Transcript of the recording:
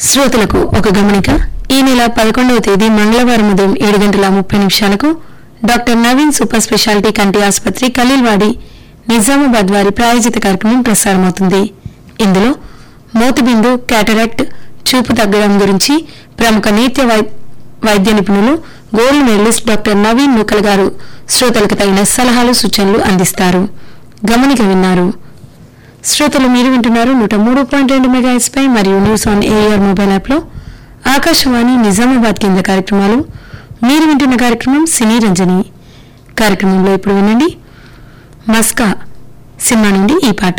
శ్రోతలకు ఒక గమనిక ఈ నెల పదకొండవ తేదీ మంగళవారం ఉదయం ఏడు గంటల ముప్పై నిమిషాలకు డాక్టర్ నవీన్ సూపర్ స్పెషాలిటీ కంటి ఆసుపత్రి ఖలీల్వాడి నిజామాబాద్ వారి ప్రాయోజిత కార్యక్రమం ప్రసారమవుతుంది ఇందులో మోతిబిందు క్యాటరాక్ట్ చూపు తగ్గడం గురించి ప్రముఖ నేత్య వై- వైద్య నిపుణులు gold medalist doctor Naveen Nukal గారు శ్రోతలకు తగిన సలహాలు సూచనలు అందిస్తారు గమనిక విన్నారు శ్రోతలు మీరు వింటున్నారు నూట మూడు పాయింట్ రెండు మెగాహెచ్ పై మరియు news on AIR mobile app లో ఆకాశవాణి నిజామాబాద్ కేంద్ర కార్యక్రమాలు మీరు వింటున్న కార్యక్రమం సినీ రంజని కార్యక్రమంలో ఇప్పుడు వినండి మస్కా సినిమా నుండి ఈ పాట